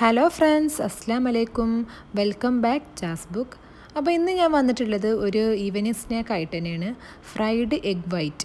hello friends അസ്സാം വലൈക്കും welcome back jazz book അപ്പോൾ ഇന്ന് ഞാൻ വന്നിട്ടുള്ളത് ഒരു ഈവനിങ് സ്നാക്ക് ആയിട്ട് തന്നെയാണ് ഫ്രൈഡ് എഗ് വൈറ്റ്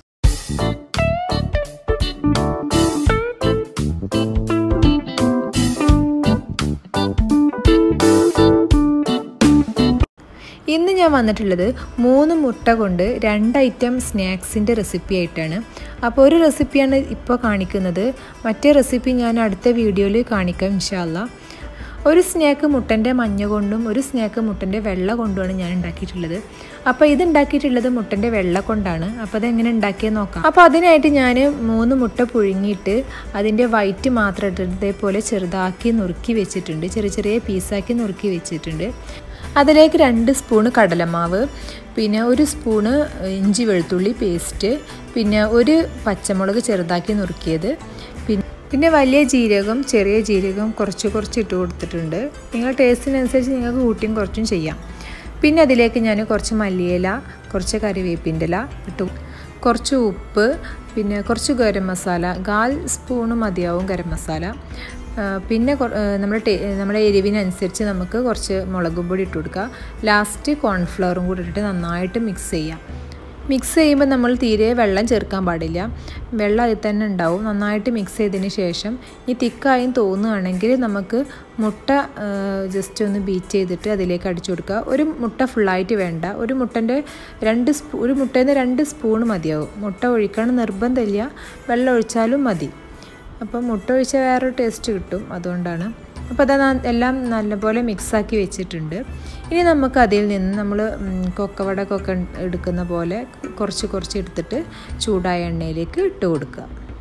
ഇന്ന് ഞാൻ വന്നിട്ടുള്ളത് മൂന്ന് മുട്ട കൊണ്ട് രണ്ട് ഐറ്റം സ്നാക്സിൻ്റെ റെസിപ്പി ആയിട്ടാണ് അപ്പോൾ ഒരു റെസിപ്പിയാണ് ഇപ്പോൾ കാണിക്കുന്നത് മറ്റേ റെസിപ്പി ഞാൻ അടുത്ത വീഡിയോയിൽ കാണിക്കാം ഇൻഷാല്ല ഒരു സ്നാക്ക് മുട്ടൻ്റെ മഞ്ഞ കൊണ്ടും ഒരു സ്നാക്ക് മുട്ടൻ്റെ വെള്ള കൊണ്ടുമാണ് ഞാൻ ഉണ്ടാക്കിയിട്ടുള്ളത് അപ്പോൾ ഇത് ഉണ്ടാക്കിയിട്ടുള്ളത് മുട്ടൻ്റെ വെള്ള കൊണ്ടാണ് അപ്പോൾ അതെങ്ങനെ ഉണ്ടാക്കിയെന്ന് നോക്കാം അപ്പോൾ അതിനായിട്ട് ഞാൻ മൂന്ന് മുട്ട പുഴുങ്ങിയിട്ട് അതിൻ്റെ വൈറ്റ് മാത്രം ഇട്ടിട്ട് ഇതേപോലെ ചെറുതാക്കി നുറുക്കി വെച്ചിട്ടുണ്ട് ചെറിയ ചെറിയ പീസാക്കി നുറുക്കി വെച്ചിട്ടുണ്ട് അതിലേക്ക് രണ്ട് സ്പൂണ് കടലമാവ് പിന്നെ ഒരു സ്പൂണ് ഇഞ്ചി വെളുത്തുള്ളി പേസ്റ്റ് പിന്നെ ഒരു പച്ചമുളക് ചെറുതാക്കി നുറുക്കിയത് പിന്നെ പിന്നെ വലിയ ജീരകം ചെറിയ ജീരകം കുറച്ച് കുറച്ച് ഇട്ട് കൊടുത്തിട്ടുണ്ട് നിങ്ങൾ ടേസ്റ്റിനനുസരിച്ച് നിങ്ങൾക്ക് കൂട്ടിയും കുറച്ചും ചെയ്യാം പിന്നെ അതിലേക്ക് ഞാൻ കുറച്ച് മല്ലിയില കുറച്ച് കറിവേപ്പിൻ്റെ ഇല ഇട്ടു കുറച്ച് ഉപ്പ് പിന്നെ കുറച്ച് ഗരം മസാല കാൽ സ്പൂണ് മതിയാവും ഗരം മസാല പിന്നെ നമ്മുടെ ടേ നമ്മുടെ എരിവിനനുസരിച്ച് നമുക്ക് കുറച്ച് മുളകും പൊടി ഇട്ട് കൊടുക്കുക ലാസ്റ്റ് കോൺഫ്ലവറും കൂടി ഇട്ടിട്ട് നന്നായിട്ട് മിക്സ് ചെയ്യാം മിക്സ് ചെയ്യുമ്പോൾ നമ്മൾ തീരെ വെള്ളം ചേർക്കാൻ പാടില്ല വെള്ളം അതിൽ തന്നെ ഉണ്ടാവും നന്നായിട്ട് മിക്സ് ചെയ്തതിന് ശേഷം ഈ തിക്കായും തോന്നുകയാണെങ്കിൽ നമുക്ക് മുട്ട ജസ്റ്റ് ഒന്ന് ബീറ്റ് ചെയ്തിട്ട് അതിലേക്ക് അടിച്ചു കൊടുക്കുക ഒരു മുട്ട ഫുള്ളായിട്ട് വേണ്ട ഒരു മുട്ടൻ്റെ രണ്ട് സ്പൂ ഒരു മുട്ടയിൽ നിന്ന് രണ്ട് സ്പൂൺ മതിയാവും മുട്ട ഒഴിക്കണം നിർബന്ധമില്ല വെള്ളം ഒഴിച്ചാലും മതി അപ്പോൾ മുട്ട ഒഴിച്ചാൽ വേറൊരു ടേസ്റ്റ് കിട്ടും അതുകൊണ്ടാണ് അപ്പോൾ അത് എല്ലാം നല്ലപോലെ മിക്സാക്കി വെച്ചിട്ടുണ്ട് ഇനി നമുക്ക് അതിൽ നിന്ന് നമ്മൾ കൊക്കവടക്കൊക്കെ എടുക്കുന്ന പോലെ കുറച്ച് കുറച്ച് എടുത്തിട്ട് ചൂടായ എണ്ണയിലേക്ക് ഇട്ട് കൊടുക്കുക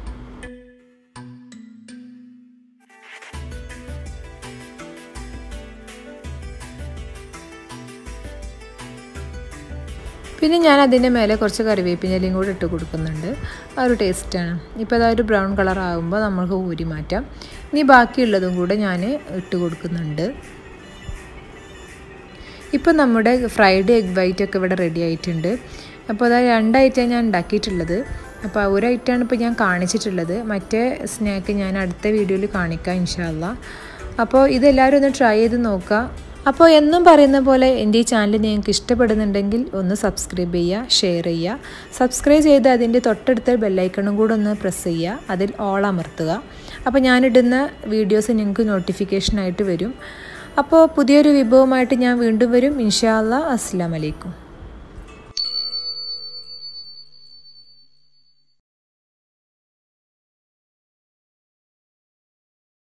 പിന്നെ ഞാൻ അതിൻ്റെ മേലെ കുറച്ച് കറിവേപ്പിൻ്റെലയും കൂടി ഇട്ട് കൊടുക്കുന്നുണ്ട് ആ ഒരു ടേസ്റ്റാണ് ഇപ്പോൾ അതൊരു ബ്രൗൺ കളർ ആകുമ്പോൾ നമ്മൾക്ക് ഊരി മാറ്റാം ഇനി ബാക്കിയുള്ളതും കൂടെ ഞാൻ ഇട്ട് കൊടുക്കുന്നുണ്ട് ഇപ്പോൾ നമ്മുടെ ഫ്രൈഡ് എഗ് വൈറ്റ് ഒക്കെ ഇവിടെ റെഡി ആയിട്ടുണ്ട് അപ്പോൾ അതായത് രണ്ട് ഐറ്റം ഞാൻ ഉണ്ടാക്കിയിട്ടുള്ളത് അപ്പോൾ ഒരു ഐറ്റമാണ് ഇപ്പോൾ ഞാൻ കാണിച്ചിട്ടുള്ളത് മറ്റേ സ്നാക്ക് ഞാൻ അടുത്ത വീഡിയോയിൽ കാണിക്കാം ഇൻഷാല്ല അപ്പോൾ ഇതെല്ലാവരും ഒന്ന് ട്രൈ ചെയ്ത് നോക്കുക അപ്പോൾ എന്നും പറയുന്ന പോലെ എൻ്റെ ഈ ചാനൽ നിങ്ങൾക്ക് ഇഷ്ടപ്പെടുന്നുണ്ടെങ്കിൽ ഒന്ന് സബ്സ്ക്രൈബ് ചെയ്യുക ഷെയർ ചെയ്യുക സബ്സ്ക്രൈബ് ചെയ്ത് അതിൻ്റെ തൊട്ടടുത്ത ബെല്ലൈക്കണും കൂടെ ഒന്ന് പ്രസ് ചെയ്യുക അതിൽ ഓൾ അമർത്തുക അപ്പോൾ ഞാനിടുന്ന വീഡിയോസ് നിങ്ങൾക്ക് നോട്ടിഫിക്കേഷനായിട്ട് വരും അപ്പോൾ പുതിയൊരു വിഭവമായിട്ട് ഞാൻ വീണ്ടും വരും ഇൻഷാ അല്ലാ അസ്സാം വലൈക്കും